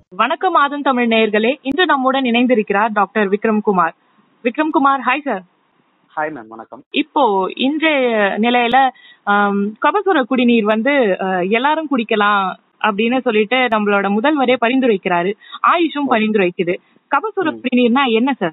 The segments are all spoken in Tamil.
வணக்கம் ஆதன் தமிழ் நேயர்களே இன்று நம்முடன் இணைந்திருக்கிறார் doctor Vikramkumar Vikramkumar hi sir hi ma'am வணக்கம் இப்போ இன்றைய நிலையில ஆம், கபசுர குடிநீர் வந்து அஹ், எல்லாரும் குடிக்கலாம் அப்படின்னு சொல்லிட்டு நம்மளோட முதல்வரே பரிந்துரைக்கிறாரு ஆயுஷும் பரிந்துரைக்குது கபசுர ம். குடிநீர்னா என்ன சார்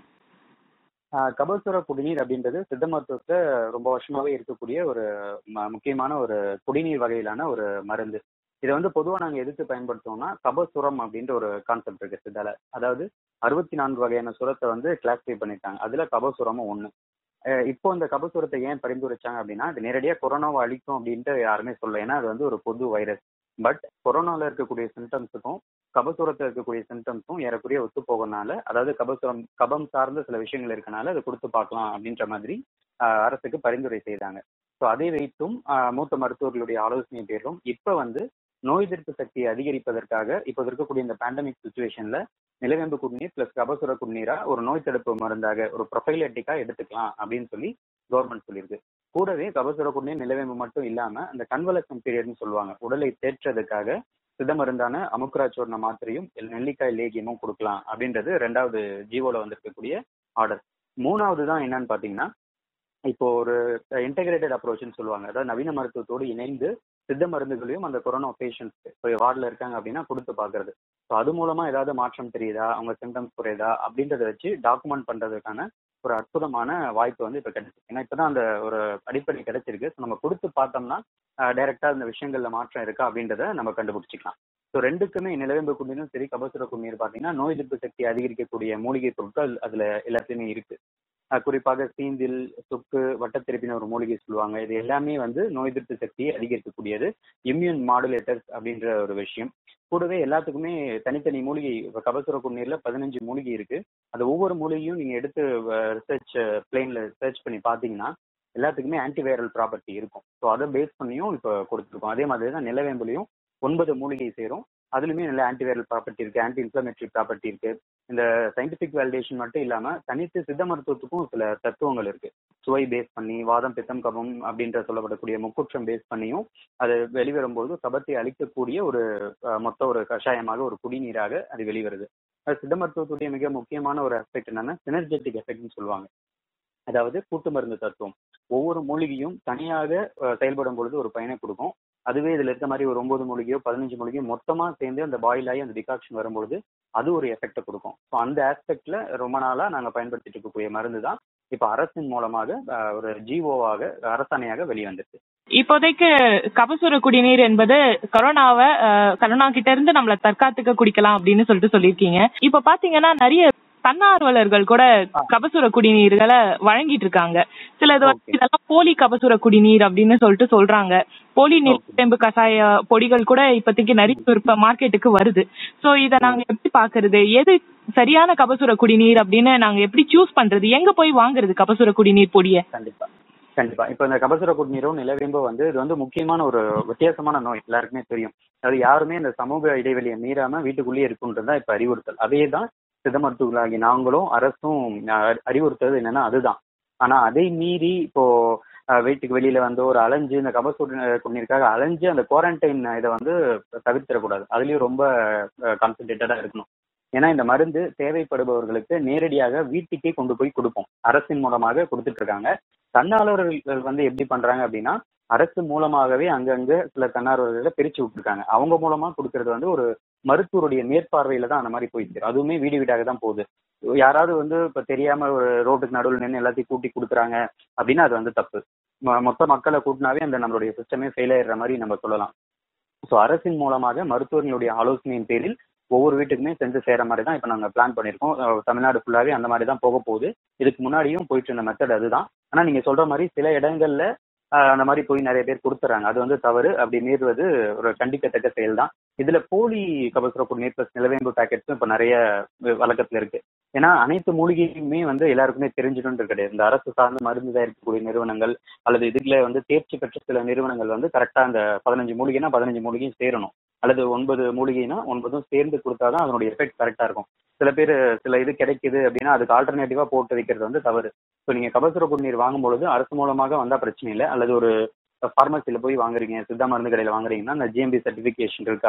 ஆஹ் கபசுர குடிநீர் அப்படின்றது சித்த மருத்துவத்துல ரொம்ப வருஷமாவே இருக்கக்கூடிய ஒரு ம- முக்கியமான ஒரு குடிநீர் வகையிலான ஒரு மருந்து இதை வந்து பொதுவா நாங்க எதுக்கு பயன்படுத்துவோம்னா கபசுரம் அப்படின்ற ஒரு கான்செப்ட் இருக்கு சித்தால அதாவது அறுபத்தி நான்கு வகையான சுரத்தை வந்து கிளாஸிஃபை பண்ணிட்டாங்க அதுல கபசுரமும் ஒண்ணு அஹ் இப்போ இந்த கபசுரத்தை ஏன் பரிந்துரைச்சாங்க அப்படின்னா அது நேரடியா கொரோனாவை அழிக்கும் அப்படின்ட்டு யாருமே சொல்ல ஏன்னா அது வந்து ஒரு பொது வைரஸ் பட் கொரோனால இருக்கக்கூடிய சிம்டம்ஸுக்கும் கபசுரத்துல இருக்கக்கூடிய சிம்டம்ஸும் ஏறக்குறைய ஒத்து போகனால அதாவது கபசுரம் கபம் சார்ந்த சில விஷயங்கள் இருக்கனால அதை கொடுத்து பார்க்கலாம் அப்படின்ற மாதிரி ஆஹ் அரசுக்கு பரிந்துரை செய்தாங்க ஸோ அதை வைத்தும் ஆஹ் மூத்த மருத்துவர்களுடைய ஆலோசனை பேரும் இப்ப வந்து நோய் எதிர்ப்பு சக்தியை அதிகரிப்பதற்காக இப்போ இருக்கக்கூடிய இந்த பேண்டமிக் சுச்சுவேஷன்ல நிலவேம்பு குடிநீர் பிளஸ் கபசுர குடிநீரா ஒரு நோய் தடுப்பு மருந்தாக ஒரு ப்ரொஃபைலட்டிக்கா எடுத்துக்கலாம் அப்படின்னு சொல்லி கவர்மெண்ட் சொல்லியிருக்கு கூடவே கபசுர குடிநீர் நிலவேம்பு மட்டும் இல்லாம அந்த கன்வலசன் பீரியட்னு சொல்லுவாங்க உடலை தேற்றதுக்காக சித்த மருந்தான அமுக்ராச்சோர்ண மாத்திரையும் நெல்லிக்காய் லேகியமும் கொடுக்கலாம் அப்படின்றது ரெண்டாவது ஜீவோல வந்திருக்கக்கூடிய ஆர்டர் மூணாவது தான் என்னன்னு பாத்தீங்கன்னா இப்போ ஒரு இன்டகிரேட்டட் அப்ரோச்னு சொல்லுவாங்க அதாவது நவீன மருத்துவத்தோடு இணைந்து சித்த மருந்துகளையும் அந்த கொரோனா பேஷண்ட்ஸ் இப்போ வார்டில் இருக்காங்க அப்படின்னா கொடுத்து பார்க்கறது ஸோ அது மூலமா ஏதாவது மாற்றம் தெரியுதா அவங்க சிம்டம்ஸ் குறையுதா அப்படின்றத வச்சு டாக்குமெண்ட் பண்றதுக்கான ஒரு அற்புதமான வாய்ப்பு வந்து இப்போ கிடைச்சிருக்கு ஏன்னா இப்பதான் அந்த ஒரு அடிப்படை கிடைச்சிருக்கு ஸோ நம்ம கொடுத்து பார்த்தோம்னா டைரக்டா இந்த விஷயங்கள்ல மாற்றம் இருக்கா அப்படின்றத நம்ம கண்டுபிடிச்சிக்கலாம் ஸோ ரெண்டுக்குமே நிலவேம்பு குடிநீரும் சரி கபசுர குடிநீர் பார்த்தீங்கன்னா நோய் எதிர்ப்பு சக்தி அதிகரிக்கக்கூடிய மூலிகை பொருட்கள் அதுல எல்லாத்துலயுமே இருக்கு அஹ் குறிப்பாக சீந்தில் சுக்கு வட்டத்திருப்பின ஒரு மூலிகை சொல்லுவாங்க இது எல்லாமே வந்து நோய் எதிர்ப்பு சக்தியை அதிகரிக்கக்கூடியது இம்யூன் மாடுலேட்டர்ஸ் அப்படின்ற ஒரு விஷயம் கூடவே எல்லாத்துக்குமே தனித்தனி மூலிகை இப்ப கபசுர குடிநீர்ல பதினஞ்சு மூலிகை இருக்கு அது ஒவ்வொரு மூலிகையும் நீங்க எடுத்து ரிசர்ச் பிளேன்ல ரிசர்ச் பண்ணி பாத்தீங்கன்னா எல்லாத்துக்குமே ஆன்டிவைரல் ப்ராப்பர்ட்டி இருக்கும் ஸோ அதை பேஸ் பண்ணியும் இப்போ கொடுத்துருக்கோம் அதே மாதிரி தான் நிலவேம்புலையும் ஒன்பது மூலிகை சேரும் அதுலயுமே நல்ல ஆன்டிவைரல் ப்ராப்பர்ட்டி இருக்கு ஆன்டி இன்ஃபிளமேட்டரி ப்ராப்பர்ட்டி இருக்கு இந்த சயின்டிபிக் வேலிடேஷன் மட்டும் இல்லாம தனித்து சித்த மருத்துவத்துக்கும் சில தத்துவங்கள் இருக்கு சுவை பேஸ் பண்ணி வாதம் பித்தம் கபம் அப்படின்ற சொல்லப்படக்கூடிய முக்குற்றம் பேஸ் பண்ணியும் அது வெளிவரும்போது கபத்தை அழிக்கக்கூடிய ஒரு அஹ், மொத்த ஒரு கஷாயமாக ஒரு குடிநீராக அது வெளிவருது அது சித்த மருத்துவத்துடைய மிக முக்கியமான ஒரு அஸ்பெக்ட் என்னன்னா சினர்ஜெட்டிக் எஃபெக்ட்னு சொல்லுவாங்க அதாவது கூட்டு மருந்து தத்துவம் ஒவ்வொரு மூலிகையும் தனியாக அஹ், செயல்படும் பொழுது ஒரு பயனை கொடுக்கும் அதுவே இதுல இருக்க மாதிரி ஒரு ஒன்பது மூலிகையோ பதினஞ்சு மூலிகையோ மொத்தமா சேர்ந்து அந்த பாயில் ஆகி அந்த டிகாக்ஷன் வரும்பொழுது அது ஒரு எஃபெக்டை கொடுக்கும் ஸோ அந்த ஆஸ்பெக்ட்ல ரொம்ப நாளா நாங்க பயன்படுத்திட்டு இருக்கக்கூடிய மருந்து தான் இப்ப அரசின் மூலமாக அஹ், ஒரு ஜிஓவாக அரசாணையாக வெளிவந்திருக்கு இப்போதைக்கு கபசுர குடிநீர் என்பது கொரோனாவை அஹ், கொரோனா கிட்ட இருந்து நம்மள தற்காத்துக்க குடிக்கலாம் அப்படின்னு சொல்லிட்டு சொல்லியிருக்கீங்க இப்ப பாத்தீங்கன்னா நிறைய தன்னார்வலர்கள் கூட கபசுர குடிநீர்களை வழங்கிட்டு இருக்காங்க சிலது வந்து Okay. இதெல்லாம் போலி கபசுர குடிநீர் அப்படின்னு சொல்லிட்டு சொல்றாங்க போலி நிலவேம்பு கஷாய பொடிகள் கூட இப்போதைக்கு நிறைய இப்ப மார்க்கெட்டுக்கு வருது சோ இத நாங்க எப்படி பாக்குறது எது சரியான கபசுர குடிநீர் அப்படின்னு நாங்க எப்படி சூஸ் பண்றது எங்க போய் வாங்குறது கபசுர குடிநீர் பொடிய கண்டிப்பா கண்டிப்பா இப்ப இந்த கபசுர குடிநீரும் நிலவேம்பும் வந்து இது வந்து முக்கியமான ஒரு வித்தியாசமான நோய் எல்லாருக்குமே தெரியும் அது யாருமே இந்த சமூக இடைவெளியை மீறாம வீட்டுக்குள்ளேயே இருக்குன்றது தான் இப்ப அறிவுறுத்தல் அதே தான் சித்த மருத்துவர்களாகி நாங்களும் அரசும் அஹ், அறிவுறுத்துறது என்னன்னா அதுதான் ஆனா அதை மீறி இப்போ அஹ், வீட்டுக்கு வெளியில வந்து ஒரு அலைஞ்சு இந்த கபசுர குடிநீருக்காக அலைஞ்சு அந்த குவாரண்டைன் இதை வந்து தவிர்த்திடக்கூடாது அதுலயும் ரொம்ப கான்சென்ட்ரேட்டடா இருக்கணும் ஏன்னா இந்த மருந்து தேவைப்படுபவர்களுக்கு நேரடியாக வீட்டுக்கே கொண்டு போய் கொடுப்போம் அரசின் மூலமாக கொடுத்துட்டு இருக்காங்க தன்னார்வலர்கள் வந்து எப்படி பண்றாங்க அப்படின்னா அரசு மூலமாகவே அங்கங்க சில தன்னார்வலர்களை பிரிச்சு விட்டுருக்காங்க அவங்க மூலமா கொடுக்கறது வந்து ஒரு மருத்துவருடைய மேற்பார்வையில தான் அந்த மாதிரி போய் சேரும் அதுவுமே வீடு வீடாக தான் போகுது யாராவது வந்து இப்ப தெரியாம ஒரு ரோட்டுக்கு நடுவில் நின்று எல்லாத்தையும் கூட்டி கொடுக்குறாங்க அப்படின்னா அது வந்து தப்பு மொ- மொத்த மக்களை கூட்டினாவே அந்த நம்மளுடைய சிஸ்டமே ஃபெயில் ஆயிடுற மாதிரி நம்ம சொல்லலாம் ஸோ அரசின் மூலமாக மருத்துவர்களுடைய ஆலோசனையின் பேரில் ஒவ்வொரு வீட்டுக்குமே சென்று சேர மாதிரி தான் இப்போ நாங்கள் பிளான் பண்ணியிருக்கோம் அஹ் தமிழ்நாடு ஃபுல்லாவே அந்த மாதிரி தான் போக போகுது இதுக்கு முன்னாடியும் போயிட்டு இருந்த மெத்தட் அதுதான் ஆனா நீங்க சொல்ற மாதிரி சில இடங்கள்ல ஆஹ் அந்த மாதிரி போய் நிறைய பேர் கொடுத்துறாங்க அது வந்து தவறு அப்படி மீறுவது ஒரு கண்டிக்கத்தக்க செயல் தான் இதுல போலி கபசுர குடிநீர் பிளஸ் நிலவேம்பு பேக்கெட்ஸும் இப்ப நிறைய வ- வழக்கத்துல இருக்கு ஏன்னா அனைத்து மூலிகையுமே வந்து எல்லாருக்குமே தெரிஞ்சிடும் கிடையாது இந்த அரசு சார்ந்த மருந்து தயாரிக்கக்கூடிய நிறுவனங்கள் அல்லது இதுல வந்து தேர்ச்சி பெற்ற சில நிறுவனங்கள் வந்து கரெக்டா அந்த பதினஞ்சு மூலிகைனா பதினஞ்சு மூலிகையும் சேரணும் அல்லது ஒன்பது மூலிகைனா ஒன்பதும் சேர்ந்து கொடுத்தாதான் அதனுடைய எஃபெக்ட் கரெக்டா இருக்கும் சில பேர் சில இது கிடைக்குது அப்படின்னா அதுக்கு ஆல்டர்னேட்டிவா போட்டு வைக்கிறது வந்து தவறு ஸோ நீங்க கபசுர குடிநீர் வாங்கும் பொழுது அரசு மூலமாக வந்தா பிரச்சனை இல்லை அல்லது ஒரு ஃபார்மசியில போய் வாங்குறீங்க சித்தா மருந்து கடையில வாங்குறீங்கன்னா அந்த ஜிஎம்பி சர்டிபிகேஷன் இருக்கா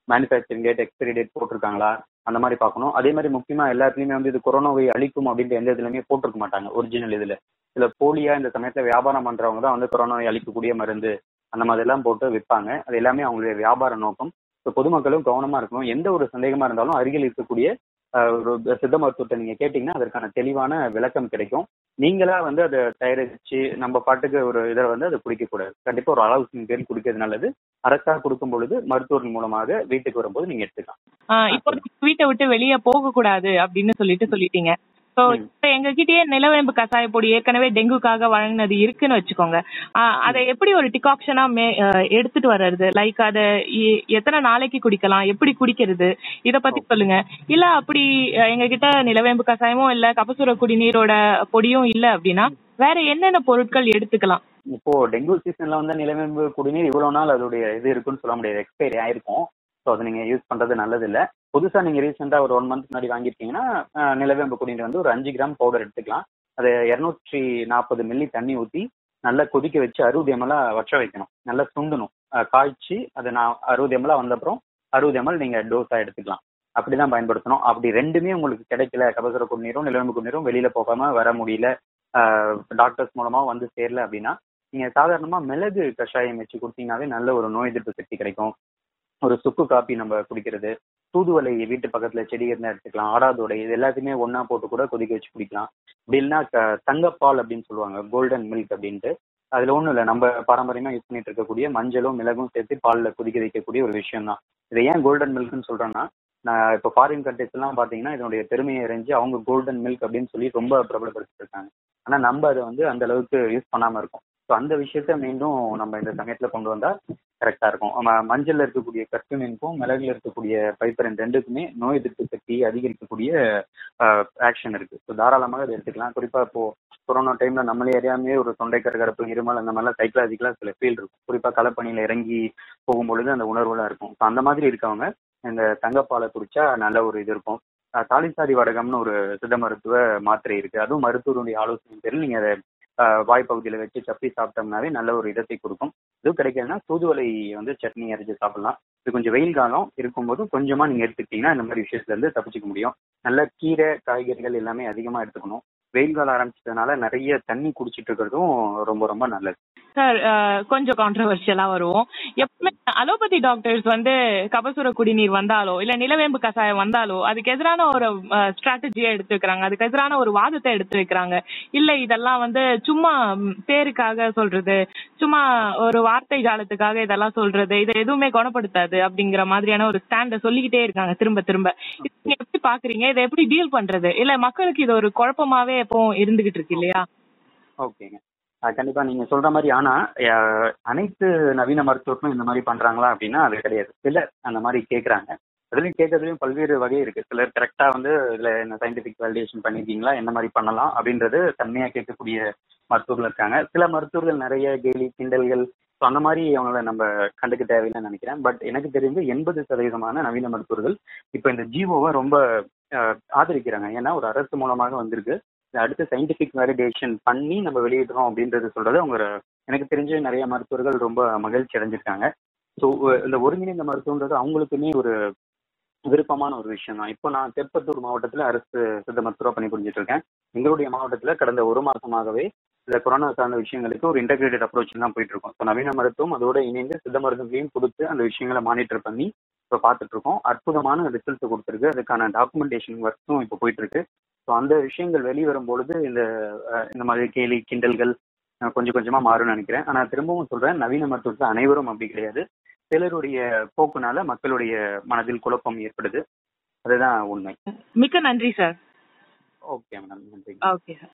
மேனுஃபேக்சரிங் டேட் எக்ஸ்பைரி டேட் போட்டிருக்காங்களா அந்த மாதிரி பார்க்கணும் அதே மாதிரி முக்கியமா எல்லாத்துலயுமே வந்து இது கொரோனாவை அழிக்கும் அப்படின்ற எந்த இதுலயுமே போட்டிருக்க மாட்டாங்க ஒரிஜினல் இதுல இதுல போலியா இந்த சமயத்துல வியாபாரம் பண்றவங்க தான் வந்து கொரோனாவை அழிக்கக்கூடிய மருந்து அந்த மாதிரி எல்லாம் போட்டு விற்பாங்க அது எல்லாமே அவங்களுடைய வியாபார நோக்கம் ஸோ பொதுமக்களும் கவனமா இருக்கணும் எந்த ஒரு சந்தேகமா இருந்தாலும் அருகில் இருக்கக்கூடிய ஆஹ், ஒரு சித்த மருத்துவத்தை நீங்க கேட்டீங்கன்னா அதற்கான தெளிவான விளக்கம் கிடைக்கும் நீங்களா வந்து அதை தயாரிச்சு நம்ம பாட்டுக்கு ஒரு இதை வந்து அதை குடிக்க கூடாது கண்டிப்பா ஒரு ஆலோசனை பேர் குடிக்கிறது நல்லது அரசா கொடுக்கும் பொழுது மருத்துவர் மூலமாக வீட்டுக்கு வரும்போது நீங்க எடுத்துக்கலாம் ஆஹ் இப்போ வீட்டை விட்டு வெளியே போக கூடாது அப்படின்னு சொல்லிட்டு சொல்லிட்டீங்க சோ ம். இப்ப எங்ககிட்டயே நிலவேம்பு கசாய பொடி ஏற்கனவே டெங்குக்காக வழங்கினது இருக்குன்னு வச்சுக்கோங்க ஆஹ் அதை எப்படி ஒரு டிகாக்ஷனா எடுத்துட்டு வர்றது லைக் அத எ- எத்தனை நாளைக்கு குடிக்கலாம் எப்படி குடிக்கிறது இத பத்தி சொல்லுங்க இல்ல அப்படி அஹ், எங்ககிட்ட நிலவேம்பு கசாயமும் இல்ல கபசுர குடிநீரோட பொடியும் இல்ல அப்படின்னா வேற என்னென்ன பொருட்கள் எடுத்துக்கலாம் இப்போ டெங்கு சீசன்ல வந்து நிலவேம்பு குடிநீர் இவ்வளவு நாள் அதோடைய இது இருக்குன்னு சொல்ல முடியாது எக்ஸ்பைரி ஆயிருக்கும் ஸோ அதை நீங்க யூஸ் பண்றது நல்லது இல்ல புதுசா நீங்க ரீசெண்டா ஒரு ஒன் மந்த் முன்னாடி வாங்கிருக்கீங்கன்னா அஹ், நிலவேம்பு குடிநீர் வந்து ஒரு அஞ்சு கிராம் பவுடர் எடுத்துக்கலாம் அதை இருநூற்றி நாற்பது மில்லி தண்ணி ஊத்தி நல்லா கொதிக்க வச்சு அறுபது எம்எல் வற்ற வைக்கணும் நல்லா சுண்டணும் அஹ், காய்ச்சி அதை நான் அறுபது எம்எல் வந்தப்புறம் அறுபது எம்எல் நீங்க டோஸா எடுத்துக்கலாம் அப்படிதான் பயன்படுத்தணும் அப்படி ரெண்டுமே உங்களுக்கு கிடைக்கல கபசுர குடிநீரும் நிலவேம்பு குடிநீரும் வெளியில போகாம வர முடியல டாக்டர்ஸ் மூலமா வந்து சேரல அப்படின்னா நீங்க சாதாரணமா மிளகு கஷாயம் வச்சு கொடுத்தீங்கன்னாவே நல்ல ஒரு நோய் எதிர்ப்பு சக்தி கிடைக்கும் ஒரு சுக்கு காப்பி நம்ம குடிக்கிறது தூதுவளை வீட்டு பக்கத்துல செடி இருந்தா எடுத்துக்கலாம் ஆடாதோடை இது எல்லாத்தையுமே ஒண்ணா போட்டு கூட கொதிக்க வச்சு குடிக்கலாம் அப்படி இல்லைன்னா க- தங்கப்பால் அப்படின்னு சொல்லுவாங்க கோல்டன் மில்க் அப்படின்ட்டு அதுல ஒண்ணும் இல்லை நம்ம பாரம்பரியமா யூஸ் பண்ணிட்டு இருக்கக்கூடிய மஞ்சளும் மிளகும் சேர்த்து பால்ல கொதிக்க வைக்கக்கூடிய ஒரு விஷயம் தான் இதை ஏன் கோல்டன் மில்க்னு சொல்றேன்னா நான் இப்போ ஃபாரின் கண்ட்ரிஸ் எல்லாம் பாத்தீங்கன்னா இதனுடைய பெருமையை அறிஞ்சு அவங்க கோல்டன் மில்க் அப்படின்னு சொல்லி ரொம்ப பிரபலப்படுத்திட்டு இருக்காங்க ஆனா நம்ம அதை வந்து அந்த அளவுக்கு யூஸ் பண்ணாம இருக்கோம் ஸோ அந்த விஷயத்த மீண்டும் நம்ம இந்த சமயத்துல கொண்டு வந்தா கரெக்டா இருக்கும் ம- மஞ்சள்ல இருக்கக்கூடிய கர்க்குமினுக்கும் மிளகுல இருக்கக்கூடிய பைப்பரன் ரெண்டுக்குமே நோய் எதிர்ப்பு சக்தி அதிகரிக்கக்கூடிய ஆக்ஷன் இருக்கு ஸோ தாராளமாக அதை எடுத்துக்கலாம் குறிப்பா இப்போ கொரோனா டைம்ல நம்மளே அறியாமே ஒரு தொண்டை கரகரப்பு இருமல் அந்த மாதிரிலாம் சைக்கலாஜிக்கலா சில ஃபீல் இருக்கும் குறிப்பா களப்பணியில இறங்கி போகும்பொழுது அந்த உணர்வுலாம் இருக்கும் ஸோ அந்த மாதிரி இருக்கவங்க இந்த தங்கப்பாலை குடிச்சா நல்ல ஒரு இது இருக்கும் அஹ் தாலிசாதி வடகம்னு ஒரு சித்த மருத்துவ மாத்திரை இருக்கு அதுவும் மருத்துவருடைய ஆலோசனை பேரில் நீங்க அதை அஹ், வாய்ப்பகுதியில வச்சு சப்பி சாப்பிட்டோம்னாவே நல்ல ஒரு இதத்தை கொடுக்கும் இதுவும் கிடைக்கலன்னா தூதுவளை வந்து சட்னி அரைச்சு சாப்பிடலாம் இது கொஞ்சம் வெயில் காலம் இருக்கும்போது கொஞ்சமா நீங்க எடுத்துக்கிட்டீங்கன்னா இந்த மாதிரி விஷயத்துல இருந்து தப்பிச்சுக்க முடியும் நல்ல கீரை காய்கறிகள் எல்லாமே அதிகமா எடுத்துக்கணும் வெயில் காலம் ஆரம்பிச்சதுனால நிறைய தண்ணி குடிச்சிட்டு இருக்கிறதும் ரொம்ப ரொம்ப நல்லது சார் கொஞ்சம் கான்ட்ரவர்ஷியலா வருவோம் எப்பவுமே அலோபதி டாக்டர்ஸ் வந்து கபசுர குடிநீர் வந்தாலோ இல்ல நிலவேம்பு கசாயம் வந்தாலோ அதுக்கு எதிரான ஒரு ஸ்ட்ராட்டஜியை எடுத்து வைக்கிறாங்க அதுக்கு எதிரான ஒரு வாதத்தை எடுத்து வைக்கிறாங்க இல்ல இதெல்லாம் வந்து சும்மா ம், பேருக்காக சொல்றது சும்மா ஒரு வார்த்தை ஜாலத்துக்காக இதெல்லாம் சொல்றது இதை எதுவுமே குணப்படுத்தாது அப்படிங்கிற மாதிரியான ஒரு ஸ்டாண்ட சொல்லிக்கிட்டே இருக்காங்க திரும்ப திரும்ப இது நீங்க எப்படி பாக்குறீங்க இதை எப்படி டீல் பண்றது இல்ல மக்களுக்கு இது ஒரு குழப்பமாவே எப்பவும் இருந்துகிட்டு இருக்கு இல்லையா ஓகேங்க அஹ் கண்டிப்பா நீங்க சொல்ற மாதிரி ஆனா அஹ் அனைத்து நவீன மருத்துவர்களும் இந்த மாதிரி பண்றாங்களா அப்படின்னா அது கிடையாது சிலர் அந்த மாதிரி கேக்குறாங்க அதுலயும் கேட்கறதுலயும் பல்வேறு வகை இருக்கு சிலர் கரெக்டா வந்து இதுல என்ன சயின்டிபிக் வேலிடேஷன் பண்ணிருக்கீங்களா என்ன மாதிரி பண்ணலாம் அப்படின்றது தன்மையா கேட்கக்கூடிய மருத்துவர்கள் இருக்காங்க சில மருத்துவர்கள் நிறைய கேலி கிண்டல்கள் ஸோ அந்த மாதிரி அவங்கள நம்ம கண்டுக்க தேவையில்லைன்னு நினைக்கிறேன் பட் எனக்கு தெரிஞ்சு எண்பது சதவீதமான நவீன மருத்துவர்கள் இப்போ இந்த ஜீவோவை ரொம்ப அஹ், ஆதரிக்கிறாங்க ஏன்னா ஒரு அரசு மூலமாக வந்திருக்கு இதை அடுத்து சயின்டிபிக் வேலிடேஷன் பண்ணி நம்ம வெளியிடுறோம் அப்படின்றது சொல்றது அவங்க ஒரு- எனக்கு தெரிஞ்ச நிறைய மருத்துவர்கள் ரொம்ப மகிழ்ச்சி அடைஞ்சிருக்காங்க ஸோ இந்த ஒருங்கிணைந்த மருத்துவன்றது அவங்களுக்குமே ஒரு விருப்பமான ஒரு விஷயம் தான் இப்போ நான் திருப்பத்தூர் மாவட்டத்தில் அரசு சித்த மருத்துவ பணிபுரிஞ்சிட்டு இருக்கேன் எங்களுடைய மாவட்டத்தில் கடந்த ஒரு மாசமாகவே இந்த கொரோனா சார்ந்த விஷயங்களுக்கு ஒரு இன்டகிரேட்டட் அப்ரோச் தான் போயிட்டு இருக்கோம் ஸோ நவீன மருத்துவம் அதோட இணைந்து சித்த மருத்துவங்களையும் கொடுத்து அந்த விஷயங்களை மானிட்டர் பண்ணி இப்போ பார்த்துட்டு இருக்கோம் அற்புதமான ரிசல்ட் கொடுத்துருக்கு அதுக்கான டாக்குமெண்டேஷன் ஒர்க்கும் இப்போ போயிட்டு இருக்கு ஸோ அந்த விஷயங்கள் வெளிவரும் பொழுது இந்த அஹ், இந்த மாதிரி கேலி கிண்டல்கள் அஹ், கொஞ்சம் கொஞ்சமா மாறும்னு நினைக்கிறேன் ஆனா திரும்பவும் சொல்றேன் நவீன மருத்துவத்தில் அனைவரும் அப்படி கிடையாது சிலருடைய போக்குனால மக்களுடைய மனதில் குழப்பம் ஏற்படுது அதுதான் உண்மை மிக்க நன்றி சார் ஓகே மேடம் நன்றி ஓகே சார்